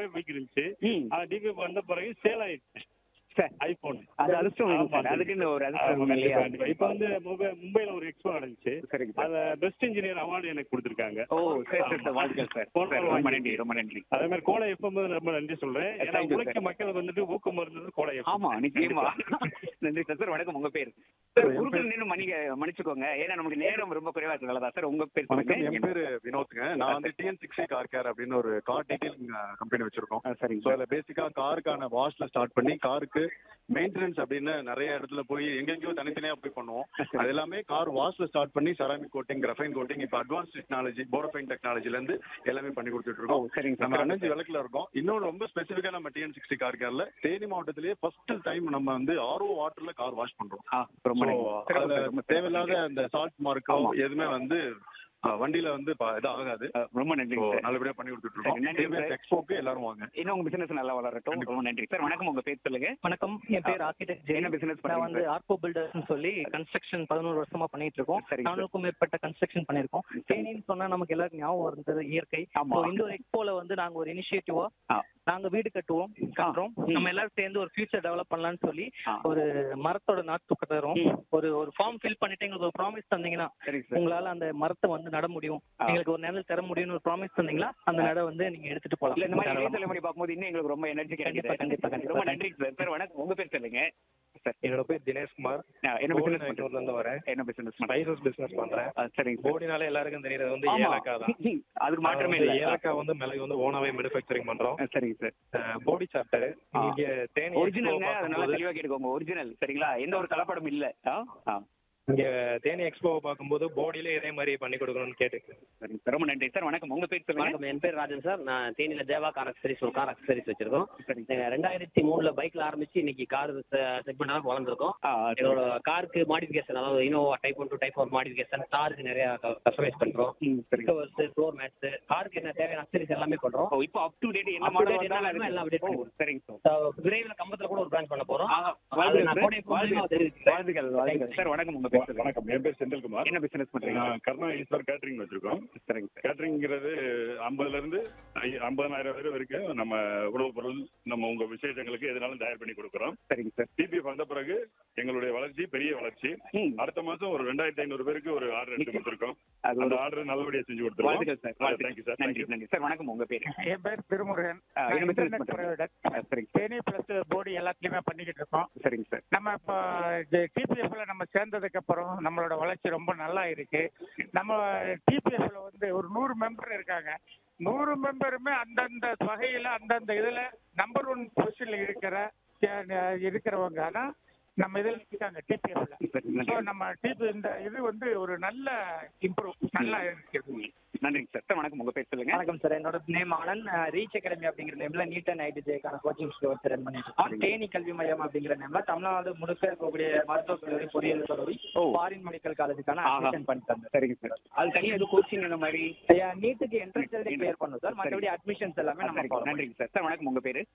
டிபிஎஃபாவே bike இருந்துச்சு ம். அது டிபிஎஃப் வந்த பிறகு சேல் ஆயிடுச்சு சார் ஐபோன் அது அதிர்ஷ்டம் வேணும் சார் அதுக்குன்னு ஒரு அதிர்ஷ்டம் வேணும் இல்லையா இப்ப வந்து மும்பை- மும்பைல ஒரு எக்ஸ்போ நடந்துச்சு சரிங்க சார் அத பெஸ்ட் இன்ஜினியர் அவார்டு எனக்கு கொடுத்திருக்காங்க ஓ சரி சரி சார் வாழ்த்துக்கள் சார் போன சார், வாரம் ரொம்ப நன்றி ரொம்ப நன்றி அதே மாதிரி கோலை எஃப்எம் ரொம்ப நன்றி சொல்றேன் ஏன்னா Thank you, உழைக்க sir. மக்களுக்கு வந்துட்டு ஊக்கம் இருந்தது கோலை எஃப்எம் ஆமா நிச்சயமா நன்றி சார் சார் வணக்கம் உங்க பேர் சார் குறுக்கில் நின்று மன்னிக்க மன்னிச்சுக்கோங்க ஏன்னா நமக்கு நேரம் ரொம்ப குறைவா இருக்கிறதா சார் உங்க பேர் வணக்கம் என் சொல்லுங்க பேரு வினோத்ங்க நான் வந்து டிஎன் சிக்ஸ்டி கார் கேர் அப்படின்னு ஒரு கார் டீடைலிங் கம்பெனி வச்சிருக்கோம் ஆ, சரிங்க ஸோ சார் அதில் பேசிக்கா காருக்கான வாஷ்ல ஸ்டார்ட் பண்ணி காருக்கு மெயின்டெனன்ஸ் அப்படின்னு நிறைய இடத்துல போய் எங்கெங்கயோ தனித்தனியா போய் பண்ணுவோம் அது எல்லாமே கார் வாஷ்ல ஸ்டார்ட் பண்ணி செராமிக் கோட்டிங் கிரஃபைன் கோட்டிங் இப்போ அட்வான்ஸ் டெக்னாலஜி போரோஃபைன் டெக்னாலஜில இருந்து எல்லாமே பண்ணி கொடுத்துட்டு ஓ இருக்கோம் சரிங்க நம்ம சார் அணைஞ்சு விளக்குல இருக்கோம் இன்னொன்று ரொம்ப ஸ்பெசிஃபிக்கா நம்ம டிஎன் சிக்ஸ்டி கார் கேர்ல தேனி மாவட்டத்திலேயே ஃபர்ஸ்ட் டைம் நம்ம வந்து ஆர்ஓ வாட்டர்ல கார் வாஷ் பண்றோம் ஆ ரொம்ப So, நன்றி சிறப்பு அதுல சார், ரொம்ப தேவையில்லாத அந்த சால்ட் மார்க்கோ ஆமா. எதுவுமே வந்து அஹ், வண்டியில வந்து ப- இது ஆகாது ஆ, ரொம்ப நன்றி So, சார் நல்லபடியா பண்ணி கொடுத்துட்டு சரி, நன்றி இருக்கோம் சார். எக்ஸ்போக்கு எல்லாரும் வாங்க இன்னும் உங்க பிசினஸ் நல்லா வளரட்டும் ரொம்ப நன்றி சார் வணக்கம் உங்க பேர் சொல்லுங்க வணக்கம் என் பேர் ஆர்கிடெக்ட் ஜெயின் என்ன business நான் பண்றீங்க வந்து ஆர்கோ பில்டர்ஸ்னு சொல்லி கன்ஸ்ட்ரக்ஷன் பதினோரு வருஷமா பண்ணிட்டு இருக்கோம் சரிங்க சார். நானூறுக்கும் மேற்பட்ட கன்ஸ்ட்ரக்ஷன் பண்ணிருக்கோம் தேனின்னு சொன்னா நமக்கு எல்லாருக்கும் ஞாபகம் இருந்தது இயற்கை ஆமா. So, இந்த ஒரு எக்ஸ்போல வந்து நாங்க ஒரு இனிஷியேட்டிவா ஆ. நாங்க வீடு கட்டுவோம் கட்டுறோம் ம். நம்ம எல்லாரும் சேர்ந்து ஒரு ஃபியூச்சர் டெவலப் பண்ணலாம்னு சொல்லி ஆ. ஒரு மரத்தோட நாட்டு தரோம் ம். ஒரு ஒரு ஃபார்ம் ஃபில் பண்ணிட்டு எங்களுக்கு ஒரு ப்ராமிஸ் தந்தீங்கன்னா சரிங்க சார் உங்களால அந்த மரத்தை வந்து நட முடியும் ஆ. எங்களுக்கு ஒரு நிழல் தர முடியும்னு ஒரு ப்ராமிஸ் தந்தீங்களா அந்த நட வந்து நீங்க எடுத்துட்டு இல்ல இந்த மாதிரி போகலாம் இளைய தலைமுறை பார்க்கும்போது இன்னும் எங்களுக்கு ரொம்ப எனர்ஜி கண்டிப்பா, கிடைக்குது கண்டிப்பா, கண்டிப்பா. ரொம்ப நன்றி சார் சார் வணக்கம் உங்க பேர் சொல்லுங்க சார் என்னோட பேர் தினேஷ்குமார் ஆ, என்ன பிசினஸ் கோடிநாயக்கனூர்ல இருந்து வரேன் என்ன பிசினஸ் ஸ்பைசஸ் பிசினஸ் பண்றேன் சரிங்க சார் கோடினாலே எல்லாருக்கும் தெரியுறது வந்து ஆமா. ஏலக்காய் தான் அதுக்கு மாற்றமே வந்து இல்லை ஏலக்காய் வந்து மிளகு வந்து ஓனாவே மேனுஃபேக்சரிங் பண்றோம் ஆ, சரிங்க சார் போடி சாப்டர் ஆ. இங்க தேனி ஒரிஜினலுங்க எக்ஸ்போ அதனால பார்க்கும்போது தெளிவா கேட்டுக்கோங்க ஒரிஜினல் சரிங்களா எந்த ஒரு கலப்படம் இல்ல ஆ? ஆ, இங்க தேனி எக்ஸ்போ பார்க்கும்போது போடியிலே இதே மாதிரி பண்ணி கொடுக்கணும்னு கேட்டு சரிங்க சார் ரொம்ப நன்றி சார் வணக்கம் உங்க பேர் சொல்லுங்க வணக்கம் என் பேர் ராஜன் சார் நான் தேனியில தேவா கார் அக்சரிஸ் ஒரு கார் அக்சரிஸ் வச்சிருக்கோம் சரிங்க நாங்க ரெண்டாயிரத்தி மூணுல பைக்ல ஆரம்பிச்சு இன்னைக்கு கார் செக்மெண்ட் வளர்ந்துருக்கோம் ஆ, எங்களோட காருக்கு மாடிஃபிகேஷன் அதாவது Innova type one two type four modification காருக்கு நிறைய கஸ்டமைஸ் பண்றோம் ம், சரிங்க கவர்ஸ் ஃப்ளோர் மேட்ஸ் காருக்கு என்ன தேவையான அக்சரிஸ் எல்லாமே பண்றோம் ஓ இப்போ அப் டு டேட் என்ன Up to மாடல் date என்ன வந்தாலும் வேணுமோ எல்லாம் update ஓ, பண்ணுவோம். சரிங்க சார் So, விரைவில் கம்பத்துல கூட ஒரு பிரான்ச் பண்ண போறோம் ஆ, அது நான் வாழ்த்துக்கள் கோடை சார். மூலியமா வாழ்த்துக்கள். தெரிவிக்கிறேன். வாழ்த்துக்கள் வாழ்த்துக்கள் சார் வணக்கம் உங்க பேர் சொல்லுங்க வணக்கம் என் பேர் செந்தில்குமார் என்ன பிசினஸ் பண்றீங்க நான் கருணா ஈஸ்வர் கேட்டரிங் வச்சிருக்கோம் சரிங்க சார் கேட்டரிங்கிறது ஐம்பதுல இருந்து ஐ- ஐம்பதனாயிரம் வரை வரைக்கும் நம்ம உணவுப் பொருள் நம்ம உங்க விசேஷங்களுக்கு எதுனாலும் தயார் பண்ணி கொடுக்குறோம் சரிங்க சார் டிபிஎஃப் வந்த பிறகு எங்களுடைய வளர்ச்சி பெரிய வளர்ச்சி ம், அடுத்த மாசம் ஒரு ரெண்டாயிரத்தி ஐநூறு பேருக்கு ஒரு ஆர்டர் எடுத்து கொடுத்துருக்கோம் அது ஒரு அந்த ஆர்டர் நல்லபடியா செஞ்சு கொடுத்துருவோம் வாழ்த்துக்கள் சார் தேங்க்யூ சார் நன்றி நன்றி சார் வணக்கம் உங்க பேர் என் பேர் திருமுருகன் ஆ, நான் என்ன business இன்டர்நெட் பண்றீங்க? ப்ரொவைடர் ஆ, சரிங்க தேனி பிளஸ் போர்டு எல்லாத்துலயுமே பண்ணிக்கிட்டு இருக்கோம் சரிங்க சார் நம்ம இப்போ டிபிஎஃப்ல நம்ம சேர்ந்ததுக்கு அப்புறம் நம்மளோட வளர்ச்சி ரொம்ப நல்லா இருக்கு நம்ம டிபிஎஃப்ல வந்து ஒரு நூறு மெம்பர் இருக்காங்க நூறு மெம்பருமே அந்தந்த வகையில அந்தந்த இதுல நம்பர் ஒன் பொசிஷன்ல இருக்கிற அஹ், இருக்கிறவங்க ஆனா நம்ம இதுல இருக்காங்க டிபிஎஃப்ல சரி, நன்றி. ஸோ நம்ம டிபி இந்த இது வந்து ஒரு நல்ல இம்ப்ரூவ் நல்லா இருக்குது நன்றிங்க சார் சார் வணக்கம் உங்க பேர் சொல்லுங்க வணக்கம் சார் என்னோட நேம் ஆனந்த் ரீச் அகாடமி அப்படிங்கிற நேம்ல நீட் அண்ட் ஐடிஜேக்கான கோச்சிங் ஸ்டோர் ரன் பண்ணிட்டு இருக்கோம் தேனி கல்வி மையம் அப்படிங்கிற நேம்ல தமிழ்நாடு முழுக்க இருக்கக்கூடிய மருத்துவ கல்லூரி பொறியியல் கல்லூரி ஓ. ஃபாரின் மெடிக்கல் காலேஜுக்கான ஆஹா. அட்மிஷன் பண்ணி தந்தேன் சரிங்க சார் அது தனியாக எதுவும் கோச்சிங் இந்த மாதிரி ஐயா நீட்டுக்கு என்ட்ரன்ஸ் எழுதி கிளியர் பண்ணும் சார் மற்றபடி அட்மிஷன்ஸ் எல்லாமே நம்ம சரிங்க, follow நன்றிங்க சார் சார் வணக்கம் உங்க பேரு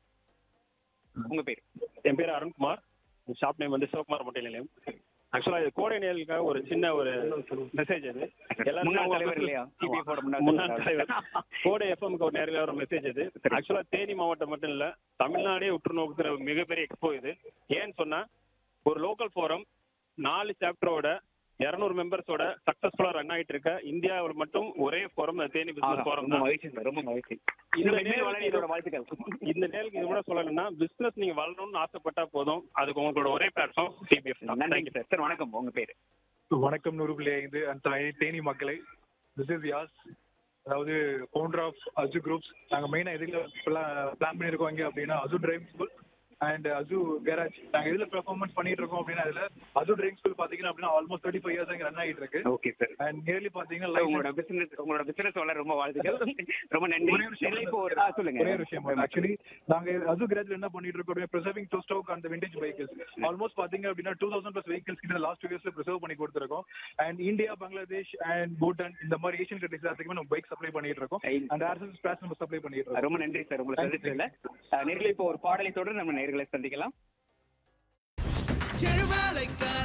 உங்க பேர் என் பேர் அருண்குமார் ஷாப் நேம் வந்து சிவகுமார் மொட்டை நிலையம் ஆக்சுவலா இது கோடை நிலையலுக்காக ஒரு சின்ன ஒரு மெசேஜ் அது எல்லாருமே முன்னாள் அவங்க தலைவர் இல்லையா TPF ஓட முன்னாள் முன்னாள் தலைவர். தலைவர் கோடை எஃப்எம்க்கு ஒரு நேரில் ஒரு மெசேஜ் இது ஆக்சுவலா தேனி மாவட்டம் மட்டும் இல்ல தமிழ்நாடே உற்று நோக்குற மிகப்பெரிய எக்ஸ்போ இது ஏன்னு சொன்னா ஒரு லோக்கல் ஃபோரம் நாலு சாப்டரோட இருநூறு மெம்பர்ஸோட சக்சஸ்ஃபுல்லா ரன் ஆயிட்டு இருக்க இந்தியாவில் மட்டும் ஒரே ஃபோரம் தேனி ஆஹா, பிசினஸ் ஃபோரம் ரொம்ப தான் மகிழ்ச்சி சார் ரொம்ப மகிழ்ச்சி இந்த இன்னும் மென்மேலும் நேரம் வளர இதோட வாழ்த்துக்கள் இந்த நேருக்கு இது கூட சொல்லணும்னா பிசினஸ் நீங்க வளரணும்னு ஆசைப்பட்டா போதும் அதுக்கு உங்களோட ஒரே பிளாட்ஃபார்ம் டிபிஎஃப் நன்றிங்க சார் சார் வணக்கம் உங்க பேரு வணக்கம் நூறு புள்ளி ஐந்து அந்த தேனி மக்களை திஸ் இஸ் யாஸ் அதாவது ஃபவுண்டர் ஆஃப் அசு குரூப்ஸ் நாங்கள் மெயினாக எதில் பிளான் பண்ணியிருக்கோம் இங்கே அப்படின்னா அசு டிரைவிங் ஸ்கூல் அண்ட் அசு கேராஜ் நாங்கள் எதில் பெர்ஃபார்மன்ஸ் பண்ணிட்டு இருக்கோம் அப்படின்னா அதில் அசு டிரைவிங் ஸ்கூல் பார்த்தீங்கன்னா அப்படின்னா ஆல்மோஸ்ட் தேர்ட்டி ஃபைவ் இயர்ஸ் அங்கே ரன் ஆகிட்டு இருக்கு ஓகே சார் அண்ட் நியர்லி பார்த்தீங்கன்னா சார், உங்களோட பிசினஸ் உங்களோட பிசினஸ் வளர ரொம்ப வாழ்த்துக்கள் ரொம்ப நன்றி ஒரே ஒரு விஷயம் இதுல இப்போ ஒரு ஆ, சொல்லுங்க ஒரே ஒரு விஷயம் ஆக்சுவலி நாங்க அசு கிராஜ்ல என்ன பண்ணிட்டு இருக்கோம் ப்ரிசர்விங் டூ ஸ்டாக் அந்த விண்டேஜ் வெஹிக்கிள்ஸ் ஆல்மோஸ்ட் பாத்தீங்க அப்படின்னா டூ தௌசண்ட் பிளஸ் வெஹிக்கிள்ஸ் கிட்ட லாஸ்ட் டூ இயர்ஸ்ல ப்ரிசர்வ் பண்ணி கொடுத்துருக்கோம் and India Bangladesh and Bhutan இந்த மாதிரி ஏஷியன் கண்ட்ரிஸ் எல்லாத்துக்குமே நம்ம பைக் சப்ளை பண்ணிட்டு இருக்கோம் அண்ட் ஆர்சல் ஸ்பிளாஸ் நம்ம சப்ளை பண்ணிட்டு இருக்கோம் ரொம்ப நன்றி சார் உங்களை சந்திச்சதுல நேர்களை இப்போ ஒரு பாடலை தொடர்ந்து நம்ம நேர்களை சந்திக்கலாம் செழுமலைக்கா